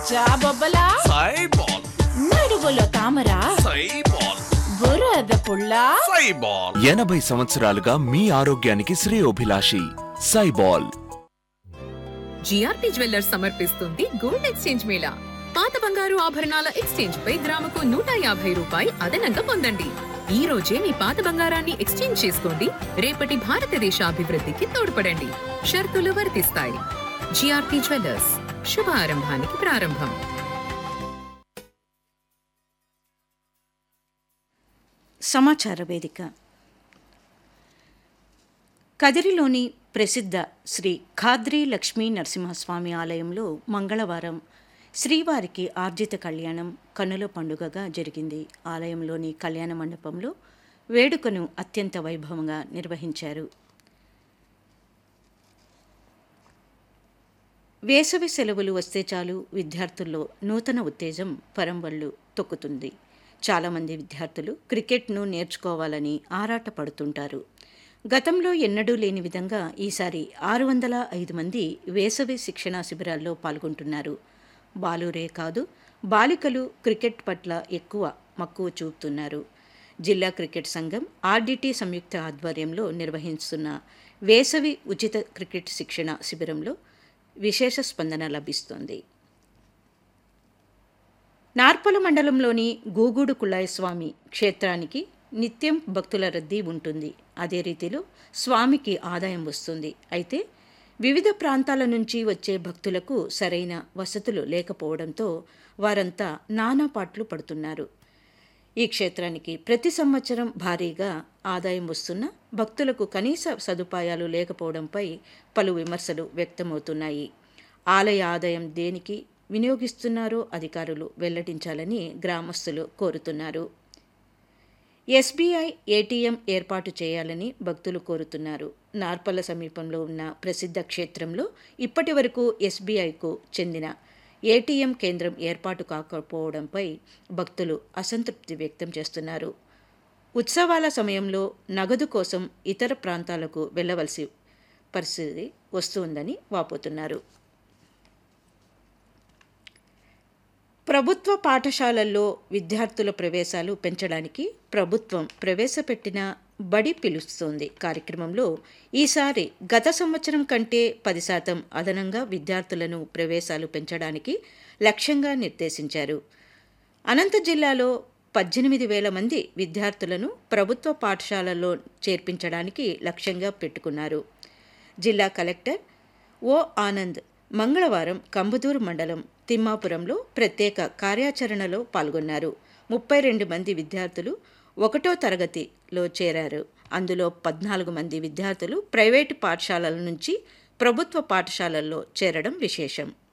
జాబొబ్బలా సైబాల్ నడువులో తామరా సైబాల్ బురద పుల్లా సైబాల్ ఎనభై సంవత్సరాలుగా మీ ఆరోగ్యానికి శ్రేయోభిలాషి సైబాల్ జిఆర్పి జ్యువెల్లర్స్ సమర్పిస్తుంది గోల్డ్ ఎక్స్చేంజ్ మేళా పాత బంగారు ఆభరణాల ఎక్స్చేంజ్ పై గ్రాముకు నూట యాభై రూపాయి అదనంగా పొందండి ఈ రోజే మీ పాత బంగారాన్ని ఎక్స్చేంజ్ చేసుకోండి రేపటి భారతదేశ అభివృద్ధికి తోడ్పడండి షరతులు వర్తిస్తాయి జిఆర్పి జ్యువెల్లర్స్ శుభ ఆరంభానికి ప్రారంభం సమాచార వేదిక కదిరిలోని ప్రసిద్ధ శ్రీ ఖాద్రి లక్ష్మీ నరసింహస్వామి ఆలయంలో మంగళవారం శ్రీవారికి ఆర్జిత కళ్యాణం కన్నుల పండుగగా జరిగింది ఆలయంలోని కళ్యాణ మండపంలో వేడుకను అత్యంత వైభవంగా నిర్వహించారు వేసవి సెలవులు వస్తే చాలు విద్యార్థుల్లో నూతన ఉత్తేజం పరంబళ్ళు తొక్కుతుంది చాలామంది విద్యార్థులు క్రికెట్ను నేర్చుకోవాలని ఆరాటపడుతుంటారు గతంలో ఎన్నడూ లేని విధంగా ఈసారి ఆరు వందల ఐదు మంది వేసవి శిక్షణా శిబిరాల్లో పాల్గొంటున్నారు బాలురే కాదు బాలికలు క్రికెట్ పట్ల ఎక్కువ మక్కువ చూపుతున్నారు జిల్లా క్రికెట్ సంఘం ఆర్డిటి సంయుక్త ఆధ్వర్యంలో నిర్వహిస్తున్న వేసవి ఉచిత క్రికెట్ శిక్షణ శిబిరంలో విశేష స్పందన లభిస్తోంది నార్పల మండలంలోని గూగూడు కుళాయస్వామి క్షేత్రానికి నిత్యం భక్తుల రద్దీ ఉంటుంది అదే రీతిలో స్వామికి ఆదాయం వస్తుంది అయితే వివిధ ప్రాంతాల నుంచి వచ్చే భక్తులకు సరైన వసతులు లేకపోవడంతో వారంతా నానా పాట్లు పడుతున్నారు ఈ క్షేత్రానికి ప్రతి సంవత్సరం భారీగా ఆదాయం వస్తున్న భక్తులకు కనీస సదుపాయాలు లేకపోవడంపై పలు విమర్శలు వ్యక్తమవుతున్నాయి ఆలయ ఆదాయం దేనికి వినియోగిస్తున్నారో అధికారులు వెల్లడించాలని గ్రామస్తులు కోరుతున్నారు ఎస్బీఐ ఏటీఎం ఏర్పాటు చేయాలని భక్తులు కోరుతున్నారు నార్పల సమీపంలో ఉన్న ప్రసిద్ధ క్షేత్రంలో ఇప్పటి వరకు ఎస్బీఐకు చెందిన ఏటీఎం కేంద్రం ఏర్పాటు కాకపోవడంపై భక్తులు అసంతృప్తి వ్యక్తం చేస్తున్నారు ఉత్సవాల సమయంలో నగదు కోసం ఇతర ప్రాంతాలకు వెళ్ళవలసి పరిస్థితి వస్తుందని వాపోతున్నారు ప్రభుత్వ పాఠశాలల్లో విద్యార్థుల ప్రవేశాలు పెంచడానికి ప్రభుత్వం ప్రవేశపెట్టిన బడి పిలుస్తోంది కార్యక్రమంలో ఈసారి గత సంవత్సరం కంటే పది శాతం అదనంగా విద్యార్థులను ప్రవేశాలు పెంచడానికి లక్ష్యంగా నిర్దేశించారు అనంత జిల్లాలో పద్దెనిమిది వేల మంది విద్యార్థులను ప్రభుత్వ పాఠశాలల్లో చేర్పించడానికి లక్ష్యంగా పెట్టుకున్నారు జిల్లా కలెక్టర్ ఓ ఆనంద్ మంగళవారం కంబదూరు మండలం తిమ్మాపురంలో ప్రత్యేక కార్యాచరణలో పాల్గొన్నారు ముప్పై రెండు మంది విద్యార్థులు ఒకటో తరగతిలో చేరారు అందులో పద్నాలుగు మంది విద్యార్థులు ప్రైవేటు పాఠశాలల నుంచి ప్రభుత్వ పాఠశాలల్లో చేరడం విశేషం